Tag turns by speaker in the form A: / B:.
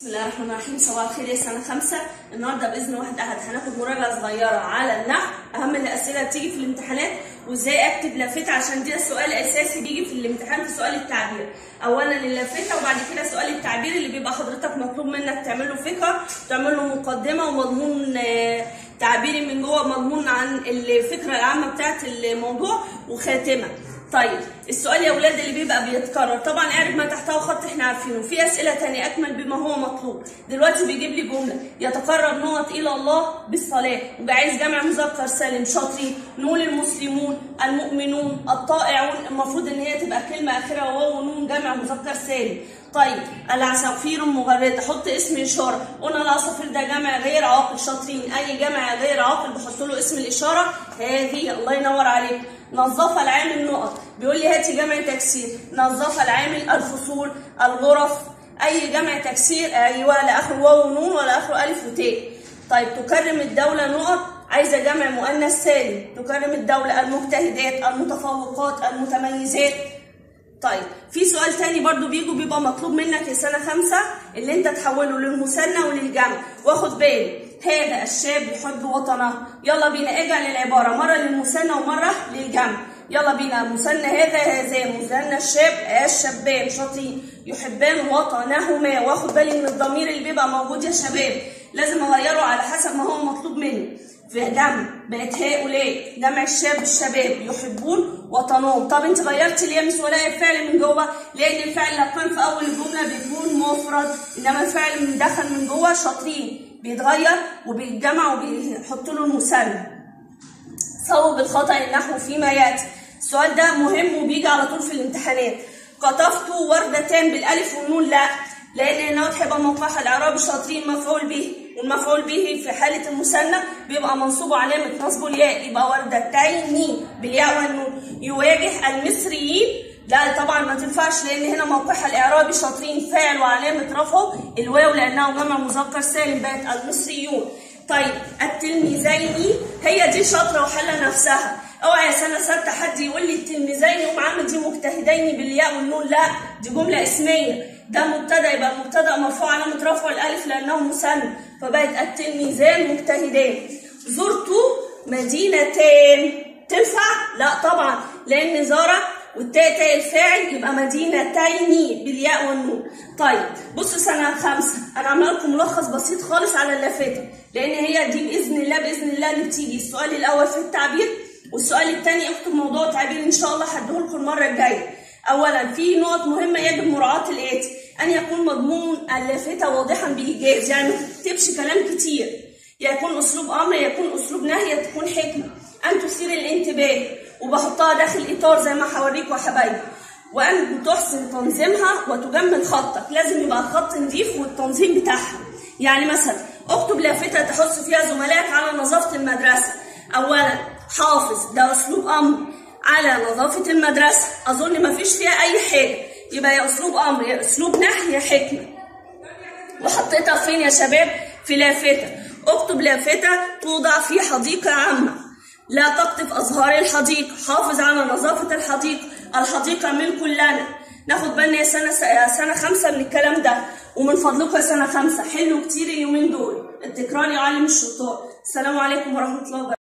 A: بسم الله الرحمن الرحيم صباح الخير يا سنه خمسه النهارده باذن واحد احد هناخد مراجعه صغيره على النحو اهم الاسئله اللي بتيجي في الامتحانات وازاي اكتب لافته عشان ده السؤال الاساسي بيجي في الامتحان في سؤال التعبير اولا اللافته وبعد كده سؤال التعبير اللي بيبقى حضرتك مطلوب منك تعمل له فكره تعمل له مقدمه ومضمون آه، تعبيري من جوه مضمون عن الفكره العامه بتاعت الموضوع وخاتمه طيب السؤال يا ولاد اللي بيبقى بيتكرر طبعا اعرف ما تحته خط احنا عارفينه في اسئله تانية اكمل بما هو مطلوب دلوقتي بيجيب لي جمله يتقرب نقط الى الله بالصلاه وبقى عايز جمع مذكر سالم شاطرين نقول المسلمون المؤمنون الطائعون المفروض ان هي تبقى كلمه اخرها واو ونون جمع مذكر سالم طيب العصافير مغرده حط اسم اشاره قلنا العصافير ده جمع غير عاقل شاطرين اي جمع غير عاقل بحط له اسم الاشاره هذه الله ينور عليك نظف العامل نقط بيقول لي هاتي جمع تكسير نظف العامل الفصول الغرف اي جمع تكسير ايوه لا اخره واو ونون ولا اخره الف وتاء طيب تكرم الدوله نقط عايزه جمع مؤنث سالم تكرم الدوله المجتهدات المتفوقات المتميزات طيب في سؤال تاني برضو بيجوا بيبقى مطلوب منك يا سنة خمسة اللي انت تحوله للمثنى وللجمع واخد بالي هذا الشاب يحب وطنه يلا بينا اجعل العبارة مرة للمثنى ومرة للجمع يلا بينا مثنى هذا هذا مثنى الشاب الشباب شاطرين يحبان وطنهما واخد بالي من الضمير اللي بيبقى موجود يا شباب لازم اغيره على حسب ما هو مطلوب مني في جمع بقت هؤلاء جمع الشاب الشباب يحبون وطنهم طب انت غيرتي ليه مش ولا الفعل من جوه لان الفعل لو كان في اول الجمله بيكون مفرد انما الفعل من دخل من جوه شاطرين بيتغير وبيتجمع وبيحط له المثنى صوب الخطا النحو فيما ياتي السؤال ده مهم وبيجي على طول في الامتحانات قطفت وردتان بالالف والنون لا لان هنا هيبقى موقعها الاعرابي شاطرين مفعول به والمفعول به في حالة المثنى بيبقى منصوب علامة نصبه الياء يبقى وردتين بالياء والنون يواجه المصريين لا طبعا ما تنفعش لان هنا موقعها الاعرابي شاطرين فاعل وعلامة رفعه الواو لانه جمع مذكر سالم بقت المصريون طيب التلميذين هي دي شاطرة وحلة نفسها اوعى يا سنة ستة حد يقول لي التلميذين يقوم عامل دي مجتهدين بالياء والنون لا دي جملة اسمية ده مبتدا يبقى المبتدا مرفوع علامة رفعه الالف لانه مثنى فبقت التلميذان مجتهدان زرت مدينتان تنفع؟ لا طبعا لان زارة والتاء تاء الفاعل يبقى مدينتين بالياء والنون. طيب بصوا سنة خمسة أنا عاملة لكم ملخص بسيط خالص على اللافته لأن هي دي بإذن الله بإذن الله اللي بتيجي السؤال الأول في التعبير والسؤال الثاني اكتب موضوع تعبير إن شاء الله هديهولكم المرة الجاية. أولا في نقط مهمة يجب مراعاة الآتي أن يكون مضمون اللافتة واضحا بإيجاز يعني ما تكتبش كلام كتير يكون أسلوب أمر يكون أسلوب نهي تكون حكمة أن تثير الانتباه وبحطها داخل إطار زي ما هوريكم يا حبايبي وأن تحسن تنظيمها وتجمل خطك لازم يبقى الخط نظيف والتنظيم بتاعها يعني مثلا اكتب لافتة تحث فيها زملائك على نظافة المدرسة أولا حافظ ده أسلوب أمر على نظافة المدرسة أظن ما فيش فيها أي حاجة يبقى يا أسلوب أمر يا أسلوب نهي يا حكمة وحطيتها فين يا شباب في لافتة اكتب لافتة توضع في حديقة عامة لا تقطف أزهار الحديقة حافظ على نظافة الحديقة الحديقة ملك لنا ناخد بالنا يا سنة يا سنة خمسة من الكلام ده ومن فضلكم يا سنة خمسة حلوا كتير اليومين دول التكرار يعلم الشطار السلام عليكم ورحمة الله وبركاته